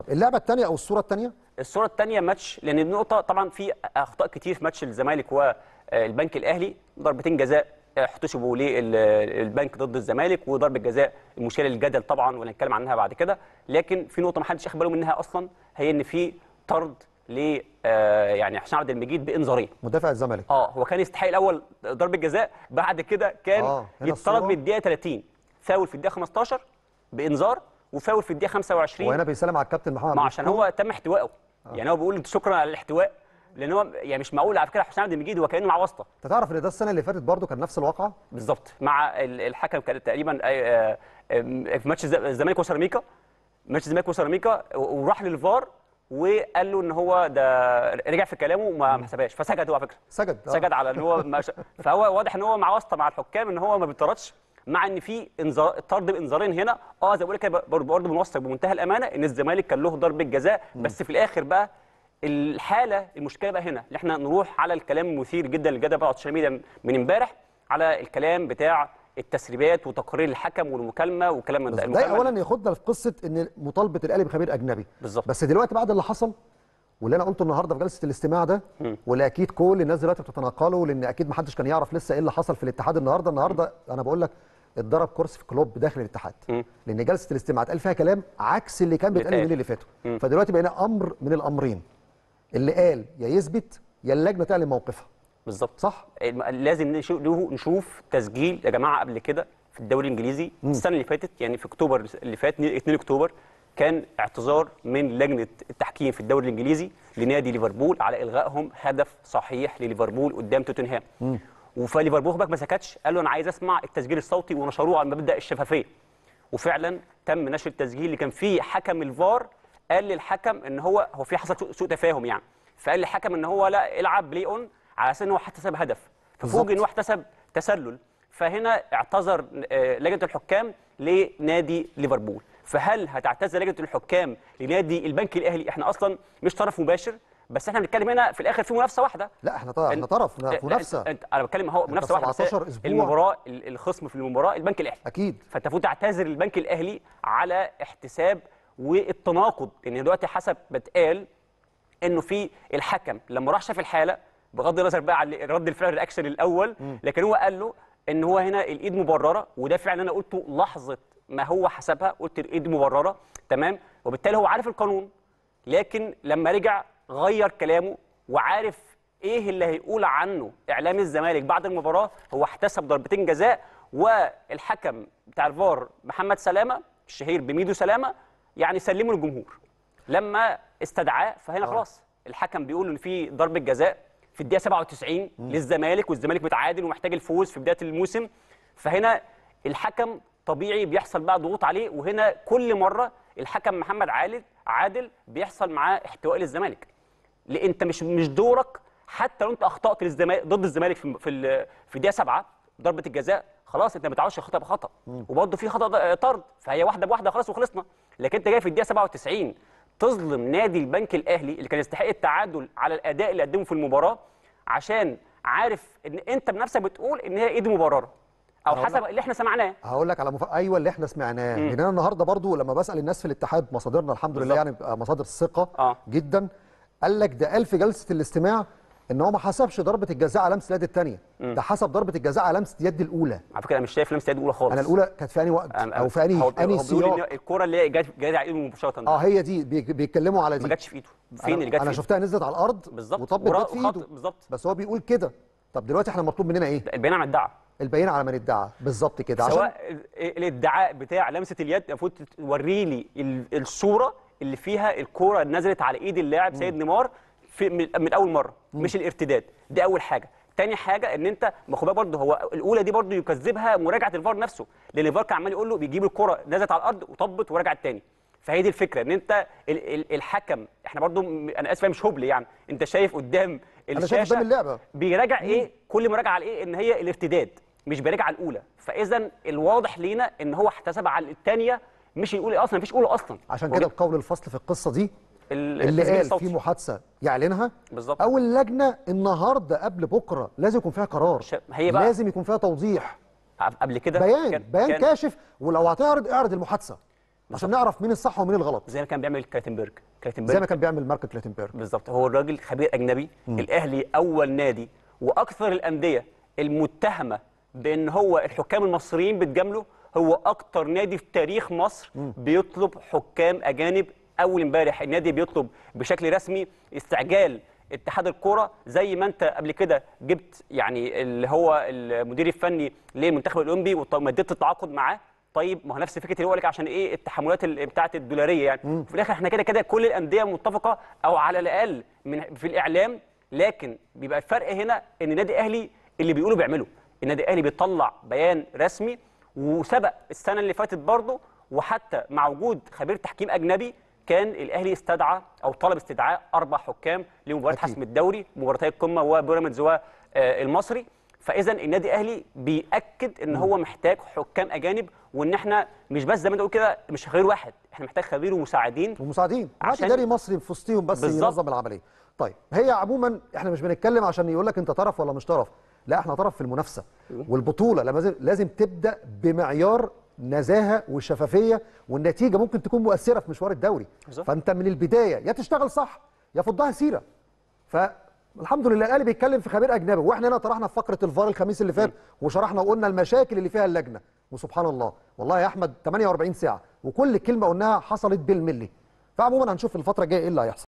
اللعبه الثانيه او الصوره الثانيه الصوره الثانيه ماتش لان النقطه طبعا في اخطاء كتير في ماتش الزمالك والبنك الاهلي ضربتين جزاء احتسبوا للبنك ضد الزمالك وضربه جزاء المشكله للجدل طبعا وهنتكلم عنها بعد كده لكن في نقطه ما حدش اخد باله منها اصلا هي ان في طرد ل آه، يعني حسام عبد المجيد بانذارين مدافع الزمالك اه هو كان يستحق الاول ضربه جزاء بعد كده كان آه، هنا يطرد الصورة. من الدقيقه 30 فاول في الدقيقه 15 بانذار وفاول في الدقيقه 25 وهنا بيسلم على الكابتن محمد ما عبد عشان الشكور. هو تم احتوائه يعني هو بيقول شكرا على الاحتواء لان هو يعني مش معقول على فكره حسام عبد المجيد هو كانه معاه واسطه انت تعرف ان ده السنه اللي فاتت برضو كان نفس الواقعه بالظبط مع ال- الحكم كان تقريبا آه، آه، في ماتش الز- الزمالك وسيراميكا ماتش الزمالك وسيراميكا و- وراح للفار وقال له ان هو ده رجع في كلامه وما ما حسبهاش فسجد هو على فكره سجد آه. سجد على ان هو ما ش... فهو واضح ان هو مع واسطه مع الحكام ان هو ما بيطردش مع ان في انذار طرد بانذارين هنا اه زي ما بقول لك برضه برضه بنوثق بمنتهى الامانه ان الزمالك كان له ضربه جزاء بس في الاخر بقى الحاله المشكله بقى هنا اللي احنا نروح على الكلام المثير جدا للجدل بتاع السوشيال ميديا من امبارح على الكلام بتاع التسريبات وتقرير الحكم والمكالمه وكلام من بس ده ده المكالمة- اولا ياخدنا في قصه ان مطالبه الاهلي بخبير اجنبي بالظبط. بس دلوقتي بعد اللي حصل واللي انا قلته النهارده في جلسه الاستماع ده واللي اكيد كل الناس دلوقتي بتتناقله لان اكيد ما حدش كان يعرف لسه ايه اللي حصل في الاتحاد النهارده النهارده انا بقول لك اتضرب كرسي في كلوب داخل الاتحاد لان جلسه الاستماع اتقال فيها كلام عكس اللي كان بيتقال بيتقال. اليومين اللي فاتوا فدلوقتي بقينا امر من الامرين اللي قال يا يثبت يا اللجنه تعلن موقفها بالظبط صح الم- لازم نشوف نشوف تسجيل يا جماعه قبل كده في الدوري الانجليزي السنه اللي فاتت يعني في اكتوبر اللي فات 2 اكتوبر كان اعتذار من لجنه التحكيم في الدوري الانجليزي لنادي ليفربول على الغائهم هدف صحيح لليفربول قدام توتنهام فليفربول خد بالك ما سكتش قال له انا عايز اسمع التسجيل الصوتي ونشروه على مبدا الشفافيه وفعلا تم نشر التسجيل اللي كان فيه حكم الفار قال للحكم ان هو هو في حصل سوء- سوء تفاهم يعني فقال للحكم ان هو لا العب بلاي اون على اساس ان هو احتسب هدف ففوجئ ان هو احتسب تسلل فهنا اعتذر آه، لجنه الحكام لنادي ليفربول فهل هتعتذر لجنه الحكام لنادي البنك الاهلي احنا اصلا مش طرف مباشر بس احنا بنتكلم هنا في الاخر في منافسه واحده لا احنا طرف احنا طرف لا، منافسه انت انا بتكلم هو منافسه واحده بس 17 أسبوع. المباراه ال- الخصم في المباراه البنك الاهلي اكيد فانت المفروض تعتذر البنك الاهلي على احتساب والتناقض لان دلوقتي حسب ما اتقال انه في الحكم لما راح شاف الحاله بغض النظر بقى عن رد الفعل الرياكشن الاول لكن هو قال له ان هو هنا الايد مبرره وده فعلا انا قلته لحظه ما هو حسبها قلت الايد مبرره تمام وبالتالي هو عارف القانون لكن لما رجع غير كلامه وعارف ايه اللي هيقول عنه اعلام الزمالك بعد المباراه هو احتسب ضربتين جزاء والحكم بتاع الفار محمد سلامه الشهير بميدو سلامه يعني سلمه للجمهور لما استدعاه فهنا خلاص الحكم بيقول ان في ضربه جزاء في الدقيقه 97 للزمالك والزمالك متعادل ومحتاج الفوز في بدايه الموسم فهنا الحكم طبيعي بيحصل بقى ضغوط عليه وهنا كل مره الحكم محمد عادل عادل بيحصل معاه احتواء للزمالك لان انت مش مش دورك حتى لو انت اخطات للزمالك ضد الزمالك في في ال- في الدقيقه 7 ضربه الجزاء خلاص انت ما تعرفش خطا بخطا وبرضه في خطا ض- طرد فهي واحده بواحده خلاص وخلصنا لكن انت جاي في الدقيقه 97 تظلم نادي البنك الاهلي اللي كان يستحق التعادل على الاداء اللي قدمه في المباراه عشان عارف ان انت بنفسك بتقول ان هي ايد مبرره او أنا حسب اللي احنا سمعناه هقول لك على مف... ايوه اللي احنا سمعناه لان انا النهارده برضو لما بسال الناس في الاتحاد مصادرنا الحمد لله بالظبط. يعني بقى مصادر ثقه آه. جدا قال لك ده قال في جلسه الاستماع ان هو ما حسبش ضربه الجزاء على لمسه اليد الثانيه ده حسب ضربه الجزاء على لمسه اليد الاولى على فكره انا مش شايف لمسه يد اولى خالص انا الاولى كانت في انهي وقت أم- او في انهي هو- انهي هو بيقول سياق ان الكره اللي هي جت جت على ايده مباشره اه هي دي بي- بيتكلموا على ما دي جاتش في ايده فين اللي انا, جت أنا في إيده؟ شفتها نزلت على الارض بالظبط وطبت ورا- جت في وخط- ايده بالظبط بس هو بيقول كده طب دلوقتي احنا مطلوب مننا ايه البيان عن الدعوه البينه على من ادعى بالظبط كده عشان سواء ال- الادعاء بتاع لمسه اليد المفروض توري لي ال- الصوره اللي فيها الكوره نزلت على ايد اللاعب سيد نيمار في من, من اول مره مش الارتداد دي اول حاجه تاني حاجه ان انت ما خد بالك برضه هو الاولى دي برضه يكذبها مراجعه الفار نفسه لان الفار كان عمال يقول له بيجيب الكره نزلت على الارض وطبت ورجعت تاني فهي دي الفكره ان انت ال ال الحكم احنا برضه م- انا اسف مش هبل يعني انت شايف قدام شايف الشاشه قدام اللعبة. بيراجع ايه كل مراجعه على ايه ان هي الارتداد مش بيراجع على الاولى فاذا الواضح لينا ان هو احتسب على الثانيه مش الاولى اصلا مفيش اولى اصلا عشان هو كده القول الفصل في القصه دي ال- اللي التسجيل قال الصوتي. في محادثه يعلنها بالظبط. او اللجنه النهارده قبل بكره لازم يكون فيها قرار ش- هي بقى- لازم يكون فيها توضيح قبل كده بيان كان- بيان كان- كاشف ولو هتعرض اعرض المحادثه عشان نعرف مين الصح ومين الغلط زي ما كان بيعمل كلاتنبرج زي كلاتنبرج ما كان بيعمل مارك كلاتنبرج بالظبط هو الراجل خبير اجنبي الاهلي اول نادي واكثر الانديه المتهمه بان هو الحكام المصريين بتجامله هو اكتر نادي في تاريخ مصر بيطلب حكام اجانب اول امبارح النادي بيطلب بشكل رسمي استعجال اتحاد الكوره زي ما انت قبل كده جبت يعني اللي هو المدير الفني للمنتخب الاولمبي ومددت التعاقد معاه طيب ما هو نفس فكره اللي هو لك عشان ايه التحملات ال- بتاعه الدولاريه يعني في الاخر احنا كده كده كل الانديه متفقه او على الاقل من في الاعلام لكن بيبقى الفرق هنا ان النادي الاهلي اللي بيقولوا بيعمله النادي الاهلي بيطلع بيان رسمي وسبق السنه اللي فاتت برضه وحتى مع وجود خبير تحكيم اجنبي كان الاهلي استدعى او طلب استدعاء اربع حكام لمباراه أكيد. حسم الدوري مباراتي القمه وبيراميدز والمصري فاذا النادي الاهلي بياكد ان هو محتاج حكام اجانب وان احنا مش بس زي ما انت قلت كده مش خبير واحد احنا محتاج خبير ومساعدين ومساعدين معاك عشان- اداري مصري في وسطهم بس بالظبط. ينظم العمليه طيب هي عموما احنا مش بنتكلم عشان يقول لك انت طرف ولا مش طرف لا احنا طرف في المنافسه والبطوله لازم لازم تبدا بمعيار نزاهه وشفافيه والنتيجه ممكن تكون مؤثره في مشوار الدوري بالظبط. فانت من البدايه يا تشتغل صح يا فضها سيره فالحمد لله الاهلي بيتكلم في خبير اجنبي واحنا هنا طرحنا في فقره الفار الخميس اللي فات وشرحنا وقلنا المشاكل اللي فيها اللجنه وسبحان الله والله يا احمد 48 ساعه وكل كلمه قلناها حصلت بالملي فعموما هنشوف الفتره الجايه ايه اللي هيحصل